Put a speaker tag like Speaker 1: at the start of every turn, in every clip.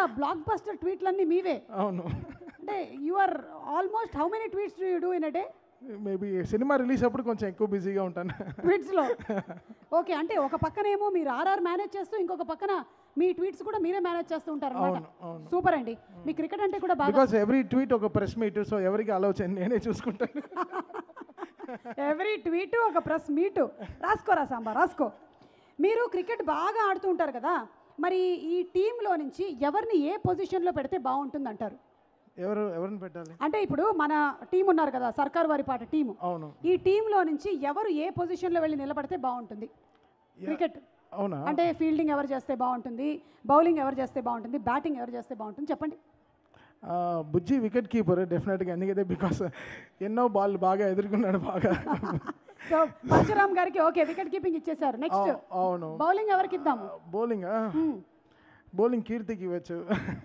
Speaker 1: ఆ block buster ట్వీట్లన్నీ మీవే
Speaker 2: అవును
Speaker 1: అంటే you are almost how many tweets do you do in a day
Speaker 2: maybe cinema release అప్పుడు కొంచెం ఎక్కువ బిజీగా ఉంటాను
Speaker 1: ట్వీట్స్లో ఓకే అంటే ఒక పక్కనేమో మీరు ఆర్ఆర్ మేనేజ్ చేస్తూ ఇంకొక పక్కన మీ ట్వీట్స్ కూడా మీరే మేనేజ్ చేస్తూ ఉంటారు
Speaker 2: అవును
Speaker 1: అనమాట
Speaker 2: అవును
Speaker 1: సూపర్ అండి మీ క్రికెట్ అంటే కూడా బాగా
Speaker 2: బికాస్ ఎవ్రీ ట్వీట్ ఒక ప్రెస్ మీట్ సో ఎవరికి అలౌ చేయండి నేనే చూసుకుంటాను
Speaker 1: ఎవ్రీ ట్వీట్ ఒక ప్రెస్ మీటు రాసుకోరా సాంబా రాసుకో మీరు క్రికెట్ బాగా ఆడుతూ ఉంటారు కదా మరి ఈ టీంలో నుంచి ఎవరిని ఏ పొజిషన్లో పెడితే బాగుంటుంది అంటారు
Speaker 2: ఎవరు ఎవరిని పెట్టాలి
Speaker 1: అంటే ఇప్పుడు మన టీం ఉన్నారు కదా సర్కార్ వారి పాట టీము
Speaker 2: అవును
Speaker 1: ఈ టీంలో నుంచి ఎవరు ఏ పొజిషన్లో వెళ్ళి నిలబడితే బాగుంటుంది క్రికెట్
Speaker 2: అవునా
Speaker 1: అంటే ఫీల్డింగ్ ఎవరు చేస్తే బాగుంటుంది బౌలింగ్ ఎవరు చేస్తే బాగుంటుంది బ్యాటింగ్ ఎవరు చేస్తే బాగుంటుంది చెప్పండి
Speaker 2: ఆ, బుజ్జి వికెట్ కీపర్ డెఫినెట్గా ఎందుకంటే బికాస్ ఎన్నో బాల్ బాగా ఎదుర్కొన్నాడు బాగా
Speaker 1: సో పరశురామ్ గారికి ఓకే వికెట్ కీపింగ్ ఇచ్చేసారు నెక్స్ట్
Speaker 2: అవు- అవును
Speaker 1: బౌలింగ్ ఎవరికి ఇద్దాము
Speaker 2: బౌలింగ్ బౌలింగ్ కీర్తికి ఇవ్వచ్చు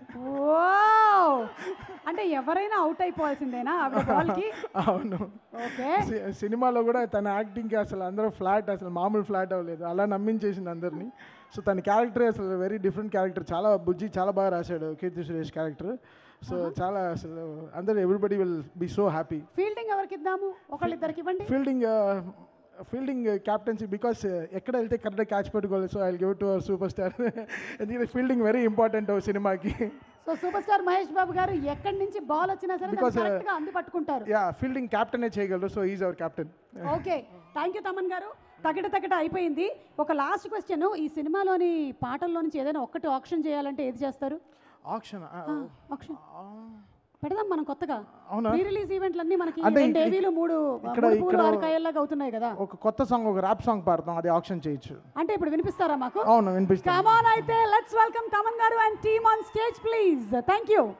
Speaker 1: వావ్! అంటే ఎవరైనా అవుట్ అయిపోవాల్సిందేనా ఆవిడ బాల్కి
Speaker 2: అవును
Speaker 1: ఓకే
Speaker 2: సి- సినిమాలో కూడా తన యాక్టింగ్కి అసలు అందరూ ఫ్లాట్ అసలు మామూలు ఫ్లాట్ అవ్వలేదు అలా నమ్మించేసింది అందరినీ సో తన క్యారెక్టర్ అసలు వెరీ డిఫరెంట్ క్యారెక్టర్ చాలా బుజ్జి చాలా బాగా రాశాడు కీర్తి సురేష్ క్యారెక్టర్ సో చాలా అసలు అందరూ everybody will be so happy
Speaker 1: fielding ఎవరికి ఇద్దాము ఒకళ్ళిద్దరికి ఇవ్వండి
Speaker 2: ఫీల్డింగ్ ఫీల్డింగ్ క్యాప్టెన్సీ బికాస్ ఎక్కడ వెళ్తే కరెక్ట్గా క్యాచ్ పెట్టుకోవాలి so I give to our superstar ఎందుకంటే ఫీల్డింగ్ వెరీ ఇంపార్టెంట్ సినిమాకి
Speaker 1: so superstar Mahesh Babu గారు ఎక్కడి నుంచి బాల్ వచ్చినా సరే
Speaker 2: Because, uh,
Speaker 1: కరెక్ట్ గా అంది పట్టుకుంటారు
Speaker 2: యా ఫీల్డింగ్ క్యాప్టెనే చేయగలరు so is our captain
Speaker 1: okay thank you Thaman గారు తగిట తగిట అయిపోయింది ఒక లాస్ట్ క్వశ్చన్ ఈ సినిమాలోని పాటల్లో నుంచి ఏదైనా ఒక్కటి ఆప్షన్ చేయాలంటే ఏది చేస్తారు
Speaker 2: ఆప్షన్
Speaker 1: ఆప్షన్ పెడదాం మనం కొత్తగా
Speaker 2: అవునా?
Speaker 1: ప్రీ రిలీజ్ ఈవెంట్లు అన్ని మనకి
Speaker 2: అంటే
Speaker 1: రెండు
Speaker 2: ఇక్కడ-
Speaker 1: ఏవీలు మూడు
Speaker 2: ఇక్కడ-
Speaker 1: మూడు పూలు
Speaker 2: ఇక్కడ-
Speaker 1: ఆరు కాయల్లాగా అవుతున్నాయి కదా
Speaker 2: ఒక కొత్త సాంగ్ ఒక ర్యాప్ సాంగ్ పాడతాం అది ఆప్షన్ చేయొచ్చు
Speaker 1: అంటే ఇప్పుడు వినిపిస్తారా మాకు
Speaker 2: అవును వినిపిస్తాం
Speaker 1: కమాన్ అయితే లెట్స్ వెల్కమ్ తమన్ గారు and team on stage please thank you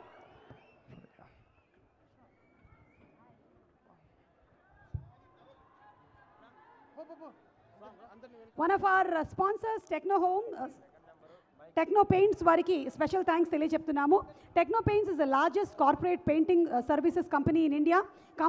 Speaker 1: one of our sponsors Techno home Techno paints వారికి స్పెషల్ థ్యాంక్స్ తెలియజెప్తున్నాము Techno paints is the largest corporate painting services company in India